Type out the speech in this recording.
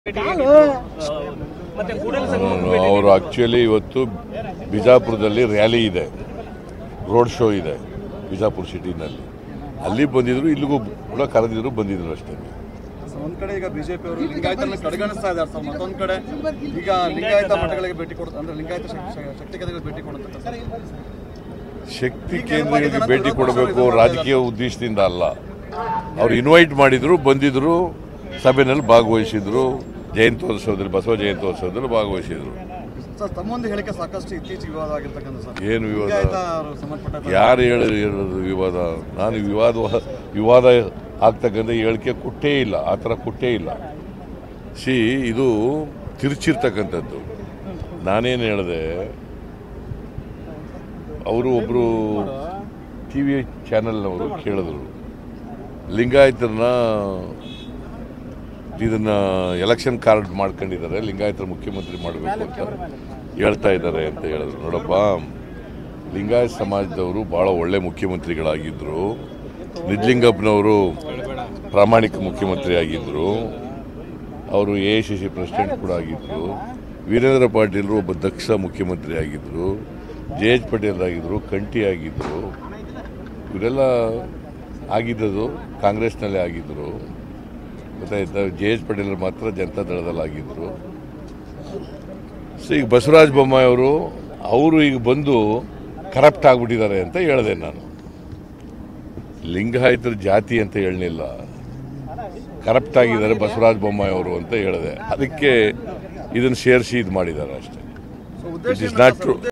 ಮತ್ತೆ ಕೂಡಲ ಸಂಗಮ ಅವರು ಆಕ್ಚುಲಿ ಇವತ್ತು ಬಿಜಾಪುರದಲ್ಲಿ ರ್ಯಾಲಿ ಇದೆ ರೋಡ್ ಶೋ ಇದೆ ಬಿಜಾಪುರ ಸಿಟಿನಲ್ಲಿ ಅಲ್ಲಿ ಬಂದಿದ್ರು ಇಲ್ಲಿಗೂ ಕೂಡ ಕರೆದಿದ್ರು ಬಂದಿದ್ರು ಅಷ್ಟೇ ಸರ್, ಒಂದ್ ಕಡೆ ಈಗ ಬಿಜೆಪಿ ಅವರು ಲಿಂಗಾಯತರನ್ನ ಕಡೆಗಣಿಸ್ತಾ ಇದ್ದಾರೆ ಸರ್ ಮತ್ತೊಂದ್ ಕಡೆ ಈಗ ಲಿಂಗಾಯತ ಮಠಗಳಿಗೆ ಭೇಟಿ ಕೊಡ ಅಂದ್ರೆ ಲಿಂಗಾಯತ ಶಕ್- ಶಕ್- ಶಕ್ತಿ ಕೇಂದ್ರಗಳಿಗೆ ಭೇಟಿ ಕೊಡುತ್ತೆ ಶಕ್ತಿ ಕೇಂದ್ರಗಳಿಗೆ ಭೇಟಿ ಕೊಡಬೇಕು ರಾಜಕೀಯ ಉದ್ದೇಶದಿಂದ ಅಲ್ಲ ಅವ್ರು ಇನ್ವೈಟ್ ಮಾಡಿದ್ರು ಬಂದಿದ್ರು ಸಭೆಯಲ್ಲಿ ಭಾಗವಹಿಸಿದ್ರು ಜಯಂತ್ಯೋತ್ಸವದಲ್ಲಿ ಬಸವ ಜಯಂತ್ಯೋತ್ಸವದಲ್ಲಿ ಭಾಗವಹಿಸಿದ್ರು ಸರ್ ತಮ್ಮೊಂದು ಹೇಳಿಕೆ ಸಾಕಷ್ಟು ಇತ್ತೀಚೆಗೆ ವಿವಾದ ಆಗಿರ್ತಕ್ಕಂಥ ಸರ್ ಏನು ವಿವಾದ ಲಿಂಗಾಯತ ಅವರು ಸಂಬಂಧಪಟ್ಟ ಯಾರು ಹೇಳಿ ಹೇಳೋದು ವಿವಾದ ನಾನು ವಿವಾದ ವಿವಾದ ಆಗ್ತಕ್ಕಂಥ ಹೇಳಿಕೆ ಕೊಟ್ಟೇ ಇಲ್ಲ ಆ ಥರ ಕೊಟ್ಟೇ ಇಲ್ಲ ಸಿ ಇದು ತಿರುಚಿರ್ತಕ್ಕಂಥದ್ದು ನಾನೇನು ಹೇಳಿದೆ ಅವರು ಒಬ್ಬರು ಟಿ ವಿ ಚಾನೆಲ್ನವರು ಕೇಳಿದ್ರು ಲಿಂಗಾಯತರನ್ನ ಇದನ್ನ ಎಲೆಕ್ಷನ್ ಕಾರ್ಡ್ ಮಾಡ್ಕೊಂಡಿದ್ದಾರೆ ಲಿಂಗಾಯತರ ಮುಖ್ಯಮಂತ್ರಿ ಮಾಡಬೇಕು ಅಂತ ಹೇಳ್ತಾ ಇದ್ದಾರೆ ಅಂತ ಹೇಳಿದ್ರು ನೋಡಪ್ಪ ಲಿಂಗಾಯತ ಸಮಾಜದವರು ಬಹಳ ಒಳ್ಳೆ ಮುಖ್ಯಮಂತ್ರಿಗಳಾಗಿದ್ದರು ನಿಜ್ಲಿಂಗಪ್ಪನವರು ಪ್ರಾಮಾಣಿಕ ಮುಖ್ಯಮಂತ್ರಿ ಆಗಿದ್ದರು ಅವರು A I C C president ಕೂಡ ಆಗಿದ್ದರು ವೀರೇಂದ್ರ ಪಾಟೀಲರು ಒಬ್ಬ ದಕ್ಷ ಮುಖ್ಯಮಂತ್ರಿ ಆಗಿದ್ದರು ಜೆ ಎಚ್ ಪಟೇಲ್ ಆಗಿದ್ದರು ಕಂಠಿ ಆಗಿದ್ದರು ಇವರೆಲ್ಲ ಆಗಿದ್ದದು ಕಾಂಗ್ರೆಸ್ನಲ್ಲೇ ಆಗಿದ್ದರು ಗೊತ್ತಾಯ್ತಾ ಜೆ ಎಚ್ ಪಟೇಲ್ ಮಾತ್ರ ಜನತಾ ದಳದಲ್ಲಿ ಆಗಿದ್ದರು ಸೊ ಈಗ ಬಸವರಾಜ ಬೊಮ್ಮಾಯಿ ಅವರು ಅವರು ಈಗ ಬಂದು ಕರಪ್ಟ್ ಆಗ್ಬಿಟ್ಟಿದ್ದಾರೆ ಅಂತ ಹೇಳಿದೆ ನಾನು ಲಿಂಗಾಯತರ ಜಾತಿ ಅಂತ ಹೇಳಲಿಲ್ಲ ಕರಪ್ಟ್ ಆಗಿದ್ದಾರೆ ಬಸವರಾಜ ಬೊಮ್ಮಾಯಿ ಅವರು ಅಂತ ಹೇಳಿದೆ ಅದಕ್ಕೆ ಇದನ್ನು ಸೇರಿಸಿ ಇದು ಮಾಡಿದ್ದಾರೆ ಅಷ್ಟೇ ಸೊ ಉದ್ದೇಶ It is ಏನು not ಸರ್? true. ಉದ್ದೇಶ